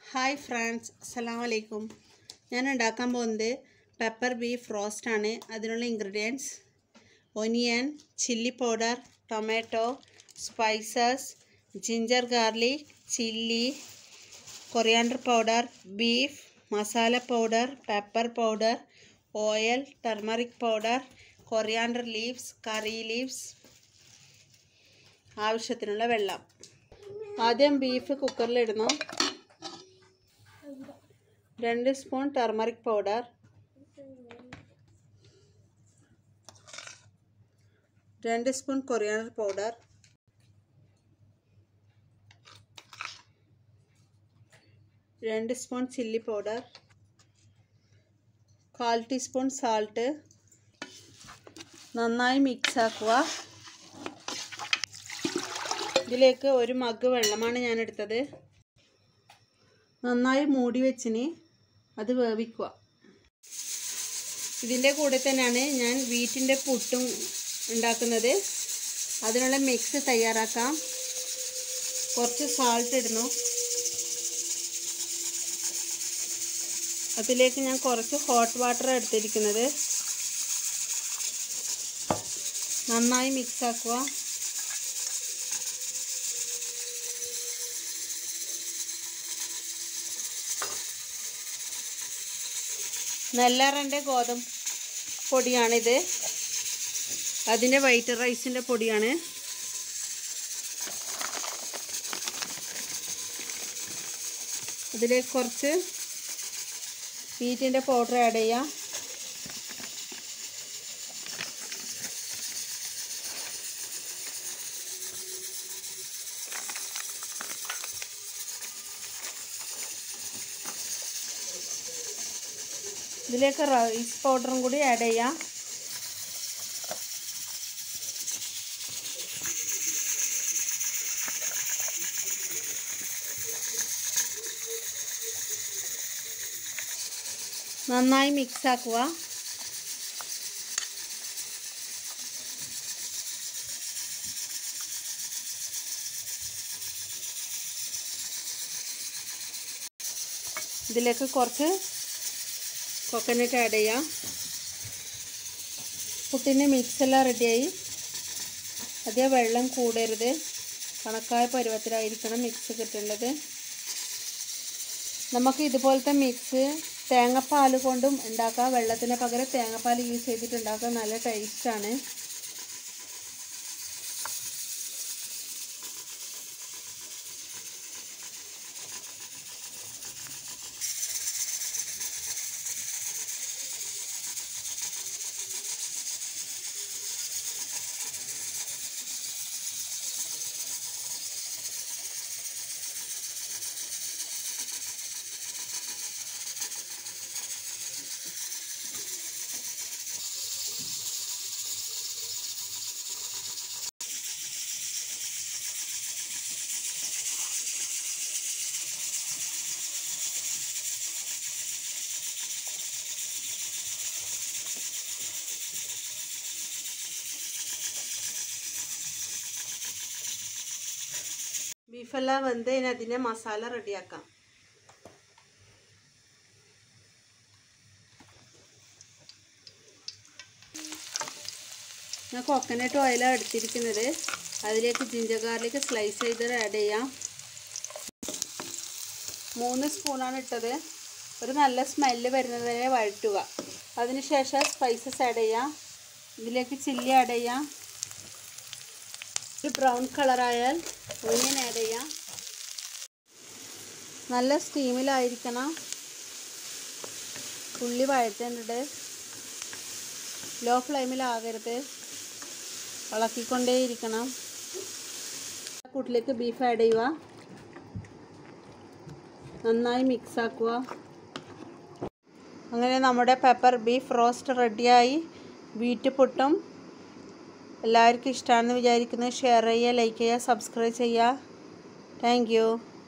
hi friends അസ്സലാം വലൈക്കും ഞാൻ ഉണ്ടാക്കാൻ പോകുന്നത് പെപ്പർ ബീഫ് റോസ്റ്റ് ആണ് അതിനുള്ള ingredients onion chilli powder tomato spices ginger garlic chilli coriander powder beef masala powder pepper powder oil turmeric powder coriander leaves curry leaves ആവശ്യത്തിനുള്ള വെള്ളം ആദ്യം ബീഫ് കുക്കറിലിടുന്നു രണ്ട് സ്പൂൺ ടർമറിക് പൗഡർ രണ്ട് സ്പൂൺ കൊറിയാണ്ടർ പൗഡർ രണ്ട് spoon chilli powder കാൽ teaspoon salt നന്നായി mix ആക്കുക ഇതിലേക്ക് ഒരു മഗ് വെള്ളമാണ് ഞാൻ എടുത്തത് നന്നായി മൂടി വെച്ചിന് അത് വേവിക്കുക ഇതിൻ്റെ കൂടെ തന്നെയാണ് ഞാൻ വീറ്റിൻ്റെ പുട്ടും ഉണ്ടാക്കുന്നത് അതിനുള്ള മിക്സ് തയ്യാറാക്കാം കുറച്ച് സാൾട്ട് ഇടുന്നു അതിലേക്ക് ഞാൻ കുറച്ച് ഹോട്ട് വാട്ടർ എടുത്തിരിക്കുന്നത് നന്നായി മിക്സ് ആക്കുക നെല്ലറൻ്റെ ഗോതമ്പ് പൊടിയാണിത് അതിൻ്റെ വൈറ്റ് റൈസിൻ്റെ പൊടിയാണ് അതിലേക്ക് കുറച്ച് വീറ്റിൻ്റെ പൗഡർ ആഡ് ചെയ്യാം ഇതിലേക്ക് റൈസ് പൗഡറും കൂടി ആഡ് ചെയ്യാം നന്നായി മിക്സ് ആക്കുക ഇതിലേക്ക് കുറച്ച് കൊക്കനട്ട് ആഡ് ചെയ്യാം പുട്ടിൻ്റെ മിക്സ് എല്ലാം റെഡിയായി അതേ വെള്ളം കൂടരുത് കണക്കായ പരുവത്തിലായിരിക്കണം മിക്സ് കിട്ടേണ്ടത് നമുക്ക് ഇതുപോലത്തെ മിക്സ് തേങ്ങാപ്പാൽ കൊണ്ടും ഉണ്ടാക്കാം വെള്ളത്തിന് പകരം തേങ്ങാപ്പാൽ യൂസ് ചെയ്തിട്ട് ഉണ്ടാക്കാൻ നല്ല ടേസ്റ്റാണ് ബീഫെല്ലാം വെന്ത് ഇനി അതിൻ്റെ മസാല റെഡിയാക്കാം ഞാൻ കോക്കനട്ട് ഓയിലാണ് എടുത്തിരിക്കുന്നത് അതിലേക്ക് ജിഞ്ചർ ഗാർലിക് സ്ലൈസ് ചെയ്ത് ആഡ് ചെയ്യാം മൂന്ന് സ്പൂണാണ് ഇട്ടത് ഒരു നല്ല സ്മെല്ല് വരുന്നത് വരെ വഴറ്റുക അതിനുശേഷം സ്പൈസസ് ആഡ് ചെയ്യാം ഇതിലേക്ക് ചില്ലി ആഡ് ചെയ്യാം ഒരു ബ്രൗൺ കളറായാൽ ഒനിയൻ ആഡ് ചെയ്യാം നല്ല സ്റ്റീമിലായിരിക്കണം ഉള്ളി വഴറ്റേണ്ടത് ലോ ഫ്ലെയിമിലാകരുത് ഇളക്കിക്കൊണ്ടേയിരിക്കണം കൂട്ടിലേക്ക് ബീഫ് ആഡ് ചെയ്യുക നന്നായി മിക്സ് ആക്കുക അങ്ങനെ നമ്മുടെ പെപ്പർ ബീഫ് റോസ്റ്റ് റെഡിയായി വീറ്റ് പുട്ടും എല്ലാവർക്കും ഇഷ്ടമാണെന്ന് വിചാരിക്കുന്നു ഷെയർ ചെയ്യുക ലൈക്ക് ചെയ്യുക സബ്സ്ക്രൈബ് ചെയ്യുക താങ്ക്